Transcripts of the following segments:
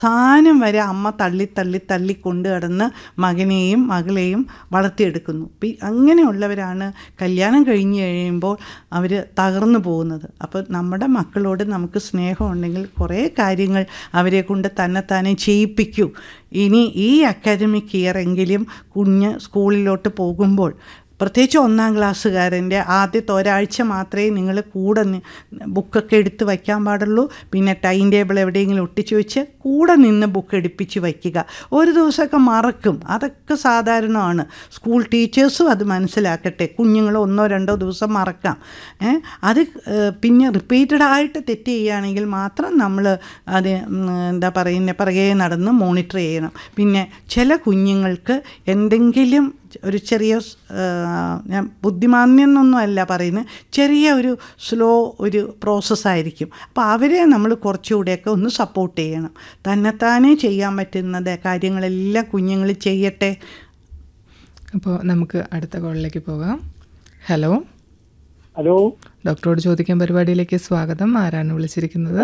അവസാനം വരെ അമ്മ തള്ളി തള്ളി തള്ളി കൊണ്ടു കിടന്ന് മകനെയും മകളെയും വളർത്തിയെടുക്കുന്നു പി- അങ്ങനെയുള്ളവരാണ് കല്യാണം കഴിഞ്ഞ് കഴിയുമ്പോൾ അവർ തകർന്നു പോകുന്നത് അപ്പോൾ നമ്മുടെ മക്കളോട് നമുക്ക് സ്നേഹമുണ്ടെങ്കിൽ കുറേ കാര്യങ്ങൾ അവരെ കൊണ്ട് തന്നെത്താനെ ചെയ്യിപ്പിക്കൂ ഇനി ഈ അക്കാദമിക് ഇയർ എങ്കിലും കുഞ്ഞ് സ്കൂളിലോട്ട് പോകുമ്പോൾ പ്രത്യേകിച്ച് ഒന്നാം ക്ലാസ്സുകാരൻ്റെ ആദ്യത്തെ ഒരാഴ്ച മാത്രമേ നിങ്ങൾ കൂടെ നി- ബുക്കൊക്കെ എടുത്ത് വയ്ക്കാൻ പാടുള്ളൂ പിന്നെ ടൈം ടേബിൾ എവിടെയെങ്കിലും ഒട്ടിച്ച് വെച്ച് കൂടെ നിന്ന് ബുക്ക് എടുപ്പിച്ച് വയ്ക്കുക ഒരു ദിവസമൊക്കെ മറക്കും അതൊക്കെ സാധാരണമാണ് സ്കൂൾ ടീച്ചേഴ്സും അത് മനസ്സിലാക്കട്ടെ കുഞ്ഞുങ്ങൾ ഒന്നോ രണ്ടോ ദിവസം മറക്കാം ഏ, അത് ഏ, പിന്നെ റിപ്പീറ്റഡ് ആയിട്ട് തെറ്റ് ചെയ്യുകയാണെങ്കിൽ മാത്രം നമ്മൾ അത് ഉം, എന്താ പറയുന്ന പിറകെ നടന്ന് മോണിറ്റർ ചെയ്യണം പിന്നെ ചില കുഞ്ഞുങ്ങൾക്ക് എന്തെങ്കിലും ഒരു ചെറിയ സ്- ആ, ഞാൻ ബുദ്ധിമാന്യം എന്നൊന്നും അല്ല പറയുന്നത് ചെറിയ ഒരു സ്ലോ ഒരു പ്രോസസ്സായിരിക്കും അപ്പോൾ അവരെ നമ്മൾ കുറച്ചുകൂടെയൊക്കെ ഒന്ന് സപ്പോർട്ട് ചെയ്യണം തന്നെത്താനേ ചെയ്യാൻ പറ്റുന്നത് കാര്യങ്ങളെല്ലാം കുഞ്ഞുങ്ങൾ ചെയ്യട്ടെ അപ്പോൾ നമുക്ക് അടുത്ത കോളിലേക്ക് പോകാം ഹലോ ഹലോ ഡോക്ടറോട് ചോദിക്കാൻ പരിപാടിയിലേക്ക് സ്വാഗതം ആരാണ് വിളിച്ചിരിക്കുന്നത്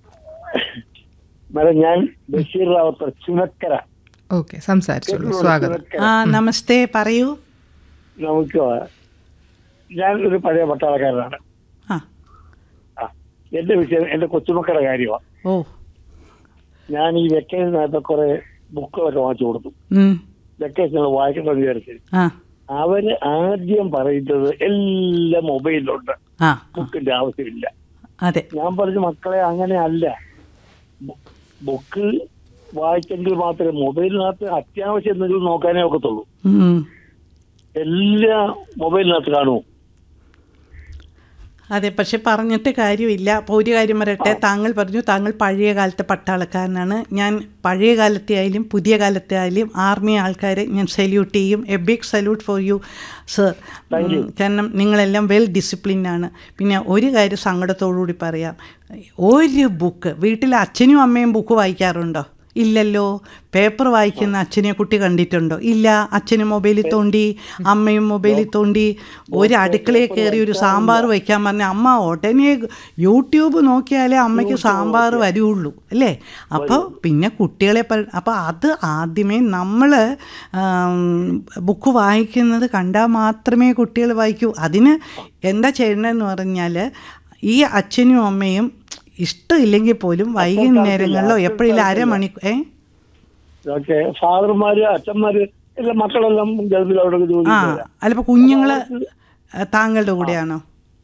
മാഡം ഞാൻ ബഷീർ റാവത്ത് ചുനക്കര ഓക്കെ സംസാരിച്ചോളൂ സ്വാഗതം ചുനക്കര ആ നമസ്തേ പറയൂ നമുക്ക് ഞാൻ ഒരു പഴയ പട്ടാളക്കാരനാണ് ആ ആ എന്റെ വിഷയം എന്റെ കൊച്ചുമക്കളുടെ കാര്യമാണ് ഓ ഞാൻ ഈ വെക്കേഷനകത്ത് കുറെ ബുക്കുകളൊക്കെ വാങ്ങിച്ചു കൊടുത്തു ഉം, വെക്കേഷനിൽ വായിക്കണമെന്ന് വിചാരിച്ചു ആ അവര് ആദ്യം പറയുന്നത് എല്ലാം മൊബൈലിലുണ്ട് ആ ആ, ബുക്കിന്റെ ആവശ്യമില്ല അതെ ഞാൻ പറഞ്ഞു മക്കളെ അങ്ങനെ അല്ല ബു- ബുക്ക് വായിച്ചെങ്കിൽ മാത്രമേ മൊബൈലിനകത്ത് അത്യാവശ്യം എന്തെങ്കിലും നോക്കാനേ ഒക്കത്തുള്ളൂ ഉം. എല്ലാം മൊബൈലിനകത്ത് കാണുമോ അതെ പക്ഷെ പറഞ്ഞിട്ട് കാര്യമില്ല അപ്പോൾ ഒരു കാര്യം പറയട്ടെ താങ്കൾ പറഞ്ഞു താങ്കൾ പഴയ കാലത്തെ പട്ടാളക്കാരനാണ് ഞാൻ പഴയ കാലത്തെ ആയാലും പുതിയ കാലത്തെ ആയാലും ആർമി ആൾക്കാരെ ഞാൻ സല്യൂട്ട് ചെയ്യും a big salute for you sir കാരണം നിങ്ങളെല്ലാം വെൽ ഡിസിപ്ലിൻഡ് ആണ് പിന്നെ ഒരു കാര്യം സങ്കടത്തോടുകൂടി പറയാം ഒരു ബുക്ക് വീട്ടിൽ അച്ഛനും അമ്മയും ബുക്ക് വായിക്കാറുണ്ടോ ഇല്ലല്ലോ പേപ്പർ വായിക്കുന്ന അച്ഛനെ കുട്ടി കണ്ടിട്ടുണ്ടോ ഇല്ല അച്ഛനും മൊബൈലിൽ തോണ്ടി അമ്മയും മൊബൈലിൽ തോണ്ടി ഒരു അടുക്കളയിൽ കയറി ഒരു സാമ്പാർ വയ്ക്കാൻ പറഞ്ഞ അമ്മ ഉടനെ യൂട്യൂബ് നോക്കിയാലേ അമ്മയ്ക്ക് സാമ്പാർ വരുള്ളൂ അല്ലേ അപ്പോൾ പിന്നെ കുട്ടികളെ പ- അപ്പോൾ അത് ആദ്യമേ നമ്മൾ ബുക്ക് വായിക്കുന്നത് കണ്ടാൽ മാത്രമേ കുട്ടികൾ വായിക്കൂ അതിന് എന്താ ചെയ്യണമെന്ന് പറഞ്ഞാൽ ഈ അച്ഛനും അമ്മയും ഇഷ്ടമില്ലെങ്കിൽ പോലും വൈകുന്നേരങ്ങളിലോ എപ്പോഴും അരമണിക്കൂർ ഏ ഓക്കെ ഫാദർമാര് അച്ഛന്മാര് എല്ലാം മക്കളെല്ലാം ഗൾഫിൽ അവിടെ ജോലി ആ അല്ല ഇപ്പോൾ കുഞ്ഞുങ്ങൾ താങ്കളുടെ കൂടെയാണോ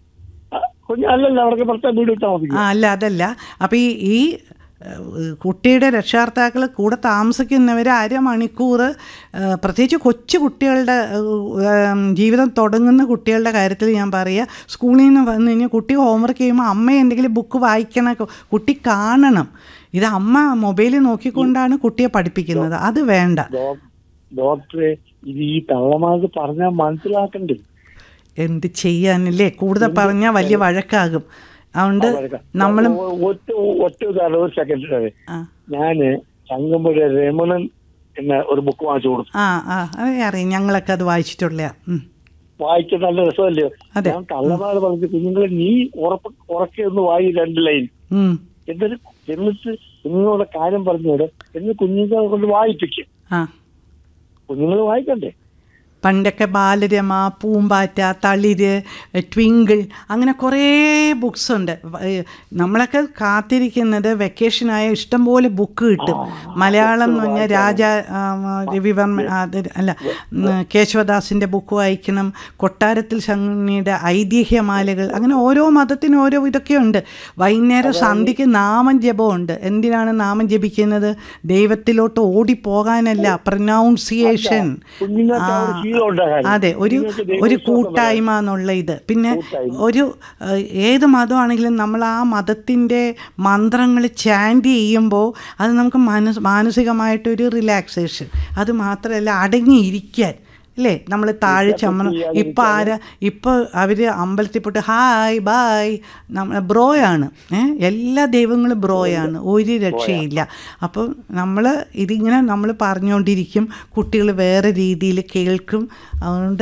കുഞ്ഞ് അല്ലല്ല അവർക്ക് പുറത്തെ വീട് താമസിക്കും ആ അല്ല അതല്ല അപ്പോൾ ഈ ഈ ഏഹ്, കുട്ടിയുടെ രക്ഷകർത്താക്കൾ കൂടെ താമസിക്കുന്നവർ അരമണിക്കൂർ ഏഹ്, പ്രത്യേകിച്ച് കൊച്ചു കുട്ടികളുടെ ഏഹ്, ജീവിതം തുടങ്ങുന്ന കുട്ടികളുടെ കാര്യത്തിൽ ഞാൻ പറയുക സ്കൂളിൽ നിന്ന് വന്നു കഴിഞ്ഞാൽ കുട്ടി ഹോംവർക്ക് ചെയ്യുമ്പോൾ അമ്മ എന്തെങ്കിലും ബുക്ക് വായിക്കണം കുട്ടി കാണണം ഇത് അമ്മ മൊബൈലിൽ നോക്കിക്കൊണ്ടാണ് കുട്ടിയെ പഠിപ്പിക്കുന്നത് അത് വേണ്ട ഡോ- ഡോക്ടറെ ഇത് ഈ തള്ളമാർക്ക് പറഞ്ഞാൽ മനസ്സിലാക്കണ്ടേ എന്ത് ചെയ്യാനല്ലേ കൂടുതൽ പറഞ്ഞാൽ വലിയ വഴക്കാകും അതുകൊണ്ട് നമ്മൾ ഒ- ഒറ്റ ഒറ്റ ഉദാഹരണം ഒരു സെക്കൻഡ് ആ ഞാന് ചങ്ങമ്പുഴ രമണൻ എന്ന ഒരു ബുക്ക് വാങ്ങിച്ചു കൊടുത്തു ആ ആ അത് അറിയാം ഞങ്ങളൊക്കെ അത് വായിച്ചിട്ടുള്ള വായിക്കാൻ നല്ല രസമല്ലേ അതെ. ഞാൻ കള്ളമാര് പറഞ്ഞു കുഞ്ഞുങ്ങളെ നീ ഉറപ്പ് ഉറക്കെ ഒന്ന് വായി രണ്ട് ലൈൻ എന്നിട്ട് എന്നിട്ട് കുഞ്ഞുങ്ങളുടെ കാര്യം പറഞ്ഞോട് എന്ന് കുഞ്ഞുങ്ങളെ കൊണ്ട് വായിപ്പിക്കും ആ കുഞ്ഞുങ്ങൾ വായിക്കണ്ടേ പണ്ടൊക്കെ ബാലരമ പൂമ്പാറ്റ തളിര് ട്വിങ്കിൾ അങ്ങനെ കുറേ ബുക്സ് ഉണ്ട് വ- ഏ, നമ്മളൊക്കെ കാത്തിരിക്കുന്നത് വെക്കേഷനായ ഇഷ്ടംപോലെ ബുക്ക് കിട്ടും മലയാളം എന്ന് പറഞ്ഞാൽ രാജ ആ, രവിവർമ്മ ആ, അത് അല്ല ഉം, കേശവദാസിൻ്റെ ബുക്ക് വായിക്കണം കൊട്ടാരത്തിൽ ശങ്കുണ്ണിയുടെ ഐതിഹ്യമാലകൾ അങ്ങനെ ഓരോ മതത്തിനും ഓരോ ഇതൊക്കെയുണ്ട് വൈകുന്നേരം സന്ധ്യയ്ക്ക് നാമം ജപമുണ്ട് എന്തിനാണ് നാമം ജപിക്കുന്നത് ദൈവത്തിലോട്ട് ഓടിപ്പോകാനല്ല പ്രൊനൗൺസിയേഷൻ കുഞ്ഞുങ്ങൾക്ക് ആ ഒരു ശീലം ഉണ്ടാകാൻ അതെ ഒരു ഒരു കൂട്ടായ്മ എന്നുള്ള ഇത് പിന്നെ ഒരു ഏഹ്, ഏത് മതമാണെങ്കിലും നമ്മൾ ആ മതത്തിൻ്റെ മന്ത്രങ്ങൾ ചാൻഡ് ചെയ്യുമ്പോൾ അത് നമുക്ക് മനസ് മാനസികമായിട്ടൊരു റിലാക്സേഷൻ അത് മാത്രമല്ല അടങ്ങിയിരിക്കാൻ അല്ലേ നമ്മൾ താഴെ ചമ്മണം ഇപ്പം ആരാ ഇപ്പോൾ അവർ അമ്പലത്തിൽ പോയിട്ട് ഹായ് ബായ് നമ്മൾ ബ്രോയാണ് ഏ എല്ലാ ദൈവങ്ങളും ബ്രോയാണ് ഒരു രക്ഷയില്ല അപ്പോൾ നമ്മൾ ഇതിങ്ങനെ നമ്മൾ പറഞ്ഞുകൊണ്ടിരിക്കും കുട്ടികൾ വേറെ രീതിയിൽ കേൾക്കും അതുകൊണ്ട്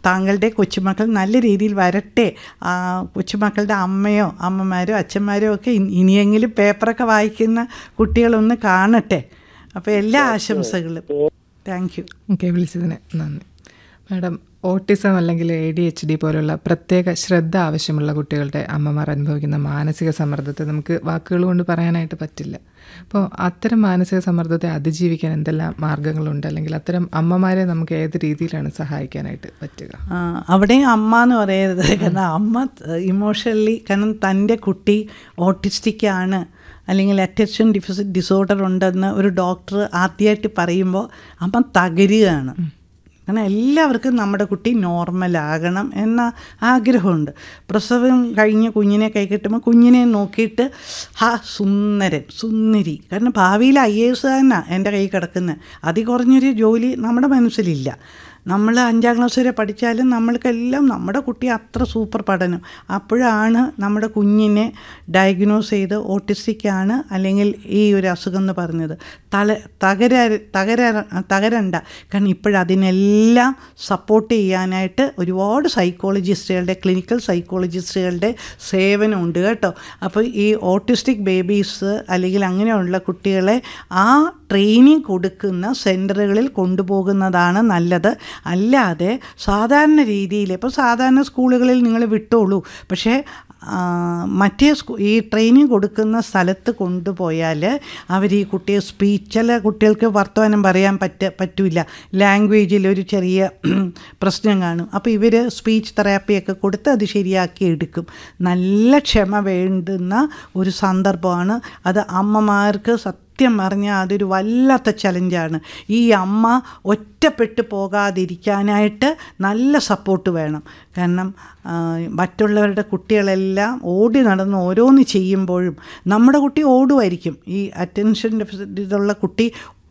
താങ്കളുടെ കൊച്ചുമക്കൾ നല്ല രീതിയിൽ വരട്ടെ ആ, കൊച്ചുമക്കളുടെ അമ്മയോ അമ്മമാരോ അച്ഛന്മാരോ ഒക്കെ ഇനി- ഇനിയെങ്കിലും പേപ്പറൊക്കെ വായിക്കുന്ന കുട്ടികളൊന്ന് കാണട്ടെ അപ്പോൾ എല്ലാ ആശംസകളും താങ്ക് യു ഓക്കെ വിളിച്ചതിന് നന്ദി മാഡം ഓട്ടിസം അല്ലെങ്കിൽ എ ഡി എച്ച് ഡി പോലുള്ള പ്രത്യേക ശ്രദ്ധ ആവശ്യമുള്ള കുട്ടികളുടെ അമ്മമാർ അനുഭവിക്കുന്ന മാനസിക സമ്മർദ്ദത്തെ നമുക്ക് വാക്കുകൾ കൊണ്ട് പറയാനായിട്ട് പറ്റില്ല അപ്പോൾ അത്തരം മാനസിക സമ്മർദ്ദത്തെ അതിജീവിക്കാൻ എന്തെല്ലാം മാർഗങ്ങളുണ്ട് അല്ലെങ്കിൽ അത്തരം അമ്മമാരെ നമുക്ക് ഏത് രീതിയിലാണ് സഹായിക്കാനായിട്ട് പറ്റുക ആ, അവിടെയും അമ്മ എന്ന് പറയരുത് കാരണം അമ്മ ഇമോഷണലി കാരണം തൻ്റെ കുട്ടി ഓട്ടിസ്റ്റിക് ആണ് അല്ലെങ്കിൽ അറ്റൻഷൻ ഡിഫിസിറ്റ് ഡിസോർഡർ ഉണ്ടെന്ന് ഒരു ഡോക്ടർ ആദ്യമായിട്ട് പറയുമ്പോൾ അമ്മ തകരുകയാണ് കാരണം എല്ലാവർക്കും നമ്മുടെ കുട്ടി നോർമലാകണം എന്ന ആഗ്രഹമുണ്ട് പ്രസവം കഴിഞ്ഞ് കുഞ്ഞിനെ കൈ കിട്ടുമ്പോൾ കുഞ്ഞിനെ നോക്കിയിട്ട് ഹാ സുന്ദരൻ സുന്ദരി കാരണം ഭാവിയിൽ ഐ എ എസ് തന്നെ എൻ്റെ കൈ കിടക്കുന്നത് അതി കുറഞ്ഞൊരു ജോലി നമ്മുടെ മനസ്സിലില്ല നമ്മൾ അഞ്ചാം ക്ലാസ് വരെ പഠിച്ചാലും നമ്മൾക്കെല്ലാം നമ്മുടെ കുട്ടി അത്ര സൂപ്പർ പഠനം അപ്പോഴാണ് നമ്മുടെ കുഞ്ഞിനെ ഡയഗ്നോസ് ചെയ്ത് ഓട്ടിസ്റ്റിക് ആണ് അല്ലെങ്കിൽ ഈ ഒരു അസുഖം എന്ന് പറഞ്ഞത് തല തകര തകര തകരണ്ട കാരണം ഇപ്പോഴതിനെല്ലാം സപ്പോർട്ട് ചെയ്യാനായിട്ട് ഒരുപാട് സൈക്കോളജിസ്റ്റുകളുടെ ക്ലിനിക്കൽ സൈക്കോളജിസ്റ്റുകളുടെ സേവനമുണ്ട് കേട്ടോ അപ്പോൾ ഈ ഓട്ടിസ്റ്റിക് ബേബീസ് അല്ലെങ്കിൽ അങ്ങനെയുള്ള കുട്ടികളെ ആ ട്രെയിനിങ് കൊടുക്കുന്ന സെൻറ്ററുകളിൽ കൊണ്ടുപോകുന്നതാണ് നല്ലത് അല്ലാതെ സാധാരണ രീതിയിൽ ഇപ്പോൾ സാധാരണ സ്കൂളുകളിൽ നിങ്ങൾ വിട്ടോളൂ പക്ഷേ ആ, മറ്റേ സ്കൂ ഈ ട്രെയിനിങ് കൊടുക്കുന്ന സ്ഥലത്ത് കൊണ്ടുപോയാൽ അവർ ഈ കുട്ടിയെ സ്പീച്ച് ചില കുട്ടികൾക്ക് വർത്തമാനം പറയാൻ പറ്റ പറ്റില്ല ലാംഗ്വേജിൽ ഒരു ചെറിയ പ്രശ്നം കാണും അപ്പോൾ ഇവർ സ്പീച്ച് തെറാപ്പിയൊക്കെ കൊടുത്ത് അത് ശരിയാക്കി എടുക്കും നല്ല ക്ഷമ വേണ്ടുന്ന ഒരു സന്ദർഭമാണ് അത് അമ്മമാർക്ക് സത്യം പറഞ്ഞാൽ അതൊരു വല്ലാത്ത ചലഞ്ചാണ് ഈ അമ്മ ഒറ്റപ്പെട്ടു പോകാതിരിക്കാനായിട്ട് നല്ല സപ്പോർട്ട് വേണം കാരണം ആ, മറ്റുള്ളവരുടെ കുട്ടികളെല്ലാം ഓടി നടന്ന് ഓരോന്ന് ചെയ്യുമ്പോഴും നമ്മുടെ കുട്ടി ഓടുമായിരിക്കും ഈ അറ്റൻഷൻ ഡെഫിസിറ്റ് ഇതുള്ള കുട്ടി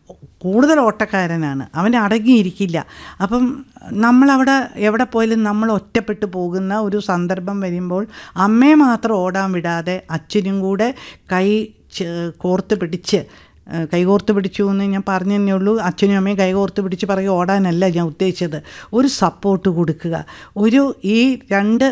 കൂടുതൽ ഓട്ടക്കാരനാണ് അവൻ അടങ്ങിയിരിക്കില്ല അപ്പം നമ്മളവിടെ എവിടെ പോയാലും നമ്മൾ ഒറ്റപ്പെട്ടു പോകുന്ന ഒരു സന്ദർഭം വരുമ്പോൾ അമ്മയെ മാത്രം ഓടാൻ വിടാതെ അച്ഛനും കൂടെ കൈ ചെ- കോർത്ത് പിടിച്ച് ഏഹ് കൈകോർത്ത് പിടിച്ചു എന്ന് ഞാൻ പറഞ്ഞതന്നെ ഉള്ളൂ അച്ഛനും അമ്മയും കൈകോർത്ത് പിടിച്ച് പറയും ഓടാനല്ല ഞാൻ ഉദ്ദേശിച്ചത് ഒരു സപ്പോർട്ട് കൊടുക്കുക ഒരു ഈ രണ്ട്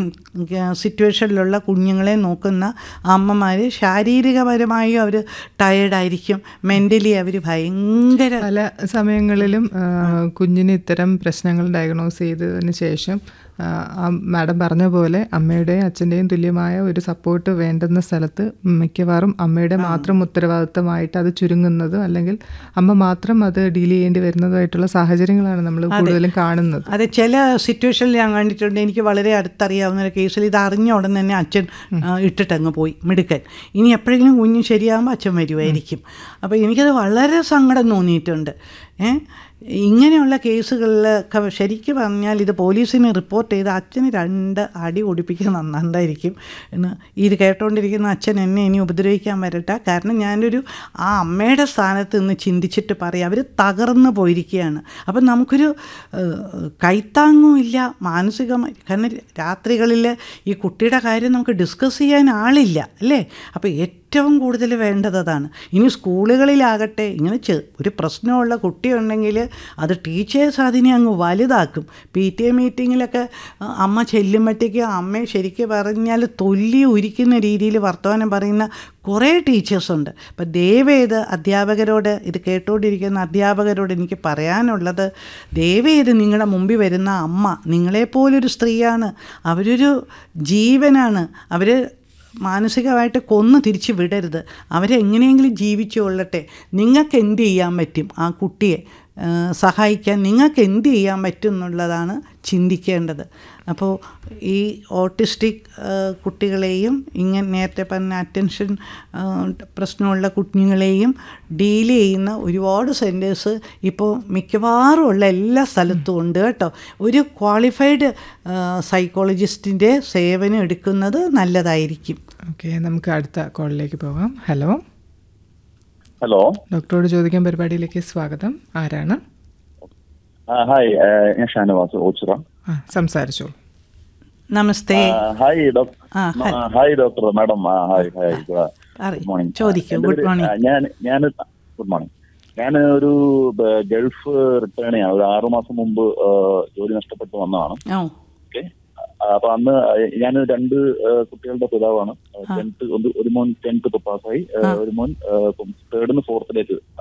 സിറ്റുവേഷനിലുള്ള കുഞ്ഞുങ്ങളെ നോക്കുന്ന അമ്മമാർ ശാരീരികപരമായും അവർ ടയേർഡായിരിക്കും മെൻ്റലി അവർ ഭയങ്കര പല സമയങ്ങളിലും ആ, കുഞ്ഞിന് ഇത്തരം പ്രശ്നങ്ങൾ ഡയഗ്നോസ് ചെയ്തതിന് ശേഷം ആ, ആ മാഡം പറഞ്ഞ പോലെ അമ്മയുടെയും അച്ഛൻ്റെയും തുല്യമായ ഒരു സപ്പോർട്ട് വേണ്ടുന്ന സ്ഥലത്ത് മിക്കവാറും അമ്മയുടെ മാത്രം ഉത്തരവാദിത്തമായിട്ട് അത് ചുരുങ്ങുന്നതും അല്ലെങ്കിൽ അമ്മ മാത്രം അത് ഡീൽ ചെയ്യേണ്ടി വരുന്നതുമായിട്ടുള്ള സാഹചര്യങ്ങളാണ് നമ്മൾ കൂടുതലും കാണുന്നത് അതെ ചില സിറ്റുവേഷനിൽ ഞാൻ കണ്ടിട്ടുണ്ട് എനിക്ക് വളരെ അടുത്തറിയാവുന്ന ഒരു കേസിൽ ഇത് അറിഞ്ഞ ഉടൻ തന്നെ അച്ഛൻ ആ, ഇട്ടിട്ടങ്ങ് പോയി മിടുക്കൻ ഇനി എപ്പോഴെങ്കിലും കുഞ്ഞ് ശരിയാകുമ്പോൾ അച്ഛൻ വരുമായിരിക്കും അപ്പോൾ എനിക്കത് വളരെ സങ്കടം തോന്നിയിട്ടുണ്ട് ഏ ഇങ്ങനെയുള്ള കേസുകളിലൊക്കെ ശരിക്കും പറഞ്ഞാൽ ഇത് പോലീസിന് റിപ്പോർട്ട് ചെയ്ത് അച്ഛന് രണ്ട് അടി ഒടിപ്പിക്കുന്ന നന്നായിരിക്കും എന്ന് ഇത് കേട്ടുകൊണ്ടിരിക്കുന്ന അച്ഛൻ എന്നെ ഇനി ഉപദ്രവിക്കാൻ വരട്ടെ കാരണം ഞാനൊരു ആ അമ്മയുടെ സ്ഥാനത്ത് നിന്ന് ചിന്തിച്ചിട്ട് പറയാം അവർ തകർന്നു പോയിരിക്കുകയാണ് അപ്പം നമുക്കൊരു ഏഹ്, കൈത്താങ്ങും ഇല്ല മാനസികമായി കാരണം രാത്രികളിൽ ഈ കുട്ടിയുടെ കാര്യം നമുക്ക് ഡിസ്കസ് ചെയ്യാൻ ആളില്ല അല്ലേ അപ്പോൾ ഏറ്റവും കൂടുതൽ വേണ്ടത് അതാണ് ഇനി സ്കൂളുകളിലാകട്ടെ ഇങ്ങനെ ചെ ഒരു പ്രശ്നമുള്ള കുട്ടിയുണ്ടെങ്കിൽ അത് ടീച്ചേഴ്സ് അതിനെ അങ്ങ് വലുതാക്കും പി ടി എ മീറ്റിങ്ങിലൊക്കെ ആ, അമ്മ ചെല്ലുമ്പോഴത്തേക്ക് അമ്മയെ ശരിക്കും പറഞ്ഞാൽ തൊല്ലി ഉരിക്കുന്ന രീതിയിൽ വർത്തമാനം പറയുന്ന കുറേ ടീച്ചേഴ്സുണ്ട് അപ്പം ദയവേത് അധ്യാപകരോട് ഇത് കേട്ടുകൊണ്ടിരിക്കുന്ന അധ്യാപകരോട് എനിക്ക് പറയാനുള്ളത് ദയവേത് നിങ്ങളുടെ മുമ്പിൽ വരുന്ന അമ്മ നിങ്ങളെപ്പോലൊരു സ്ത്രീയാണ് അവരൊരു ജീവനാണ് അവർ മാനസികമായിട്ട് കൊന്ന് തിരിച്ച് വിടരുത് അവരെ എങ്ങനെയെങ്കിലും ജീവിച്ചു കൊള്ളട്ടെ നിങ്ങൾക്ക് എന്ത് ചെയ്യാൻ പറ്റും ആ കുട്ടിയെ ആ, സഹായിക്കാൻ നിങ്ങൾക്ക് എന്ത് ചെയ്യാൻ പറ്റും എന്നുള്ളതാണ് ചിന്തിക്കേണ്ടത് അപ്പോൾ ഈ ഓട്ടിസ്റ്റിക് ആ, കുട്ടികളെയും ഇങ്ങനെ നേരത്തെ പറഞ്ഞ അറ്റൻഷൻ ആ, പ്രശ്നമുള്ള കുഞ്ഞുങ്ങളെയും ഡീൽ ചെയ്യുന്ന ഒരുപാട് സെൻറ്റേഴ്സ് ഇപ്പോൾ മിക്കവാറും ഉള്ള എല്ലാ സ്ഥലത്തും ഉണ്ട് കേട്ടോ ഒരു ക്വാളിഫൈഡ് സൈക്കോളജിസ്റ്റിൻ്റെ സേവനം എടുക്കുന്നത് നല്ലതായിരിക്കും ഓക്കെ നമുക്ക് അടുത്ത കോളിലേക്ക് പോകാം ഹലോ ഹലോ ഡോക്ടറോട് ചോദിക്കാൻ പരിപാടിയിലേക്ക് സ്വാഗതം ആരാണ് ഹായ് ഞാൻ ഷാനവാസ് ഓച്ചിറ ആ സംസാരിച്ചോളൂ നമസ്തേ ഹായ് ഡോക്ടർ ആ, hi. Hi doctor madam hi hi അറി ഗുഡ് മോർണിംഗ് ചോദിക്കൂ ഗുഡ് മോർണിംഗ് ഞാൻ ഞാൻ ഗുഡ് മോർണിംഗ് ഞാൻ ഒരു ബ- ഗൾഫ് റിട്ടേൺ ചെയ്യാം ഒരു ആറു മാസം മുമ്പ് ആ, ജോലി നഷ്ടപ്പെട്ട് വന്നതാണ് ഓ ഓക്കെ അപ്പൊ അന്ന് ഞാൻ രണ്ട് ആ, കുട്ടികളുടെ പിതാവാണ് ടെൻത്ത് ഒരു മോൻ ടെൻത്ത് ഇപ്പൊ പാസ്സായി ആ, ഒരു മോൻ തേർഡിന് ഫോർത്തിലേക്ക്